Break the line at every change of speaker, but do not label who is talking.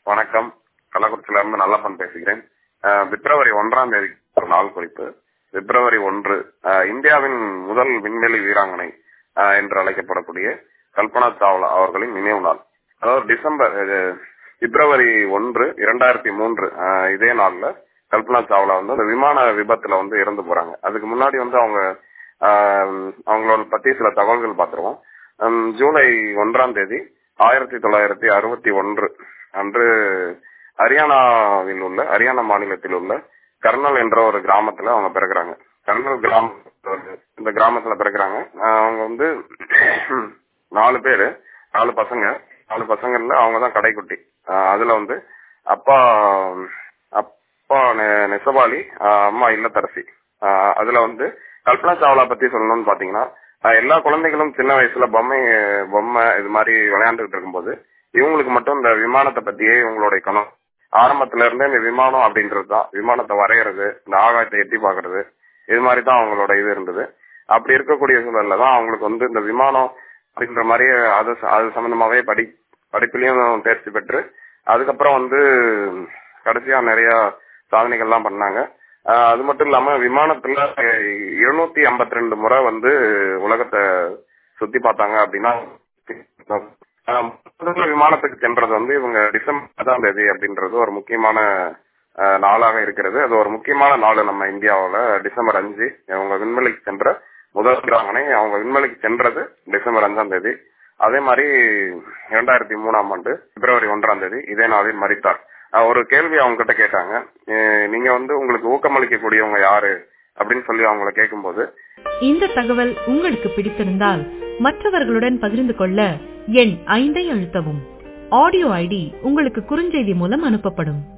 வணக்கம் கள்ளக்குறிச்சியில இருந்து நல்லப்பன் பேசுகிறேன் அஹ், பிப்ரவரி ஒன்றாம் தேதி ஒரு நாள் குறிப்பு பிப்ரவரி ஒன்று அஹ், இந்தியாவின் முதல் விண்வெளி வீராங்கனை அஹ், என்று அழைக்கப்படக்கூடிய கல்பனா சாவ்லா அவர்களின் நினைவு நாள் அதாவது டிசம்பர் அஹ், பிப்ரவரி ஒன்று இரண்டாயிரத்தி மூன்று அஹ், இதே நாள்ல கல்பனா சாவ்லா வந்து அந்த விமான விபத்துல வந்து இறந்து போறாங்க அதுக்கு முன்னாடி வந்து அவங்க ஆஹ், அவங்களோட பத்தி சில தகவல்கள் பார்த்துருவோம் ஹம், ஜூலை ஒன்றாம் தேதி ஆயிரத்தி தொள்ளாயிரத்தி அறுபத்தி ஒன்று அன்று ஹரியானாவில் உள்ள ஹரியானா மாநிலத்தில் உள்ள கர்னல் என்ற ஒரு கிராமத்துல அவங்க பிறகுறாங்க கர்னல் கிராமம் இந்த கிராமத்துல பிறகுறாங்க ஆஹ் அவங்க வந்து நாலு பேரு நாலு பசங்க நாலு பசங்கள்ல அவங்க தான் கடைக்குட்டி ஆஹ் அதுல வந்து அப்பா அப்பா நெ- நெசவாளி ஆஹ் அம்மா இல்லத்தரசி ஆஹ் அதுல வந்து கல்பனா சாவ்லா பத்தி சொல்லணும்னு பாத்தீங்கன்னா ஆஹ் எல்லா குழந்தைகளும் சின்ன வயசுல பொம்மை பொம்மை இது மாதிரி விளையாண்டுகிட்டு இருக்கும்போது இவங்களுக்கு மட்டும் இந்த விமானத்தை பத்தியே இவங்களுடைய கனவு ஆரம்பத்துல இருந்தே இந்த விமானம் அப்படின்றது தான் விமானத்தை வரைகிறது இந்த ஆகாயத்தை எட்டி பாக்குறது இது மாதிரி தான் அவங்களோட இது இருந்தது அப்படி இருக்கக்கூடிய சூழல்ல தான் அவங்களுக்கு வந்து இந்த விமானம் அப்படின்ற மாதிரி அது ச- அது சம்பந்தமாவே படி படிப்புலயும் தேர்ச்சி பெற்று அதுக்கப்புறம் வந்து கடைசியா நிறைய சாதனைகள்லாம் பண்ணாங்க ஆஹ் அது மட்டும் இல்லாம விமானத்துல இருநூத்தி ஐம்பத்தி ரெண்டு முறை வந்து உலகத்தை சுத்தி பார்த்தாங்க அப்படின்னா ஆஹ் முதல்ல விமானத்துக்கு சென்றது வந்து இவங்க டிசம்பர் பத்தாம் தேதி அப்படின்றது ஒரு முக்கியமான ஆஹ் நாளாக இருக்கிறது அது ஒரு முக்கியமான நாள் நம்ம இந்தியாவுல டிசம்பர் அஞ்சு அவங்க விண்வெளிக்கு சென்ற முதல் வீராங்கனை அவங்க விண்வெளிக்கு சென்றது டிசம்பர் அஞ்சாம் தேதி அதே மாதிரி இரண்டாயிரத்தி மூணாம் ஆண்டு பிப்ரவரி ஒன்றாம் தேதி இதே நாளில் மறித்தார் ஆஹ் ஒரு கேள்வி அவங்க கிட்ட கேட்டாங்க அஹ் நீங்க வந்து உங்களுக்கு ஊக்கமளிக்கக்கூடியவங்க யாரு அப்படின்னு சொல்லி அவங்கள கேட்கும்போது
இந்த தகவல் உங்களுக்கு பிடித்திருந்தால் மற்றவர்களுடன் பகிர்ந்து கொள்ள எண் ஐந்தை அழுத்தவும் ஆடியோ ஐடி உங்களுக்கு குறுஞ்செய்தி மூலம் அனுப்பப்படும்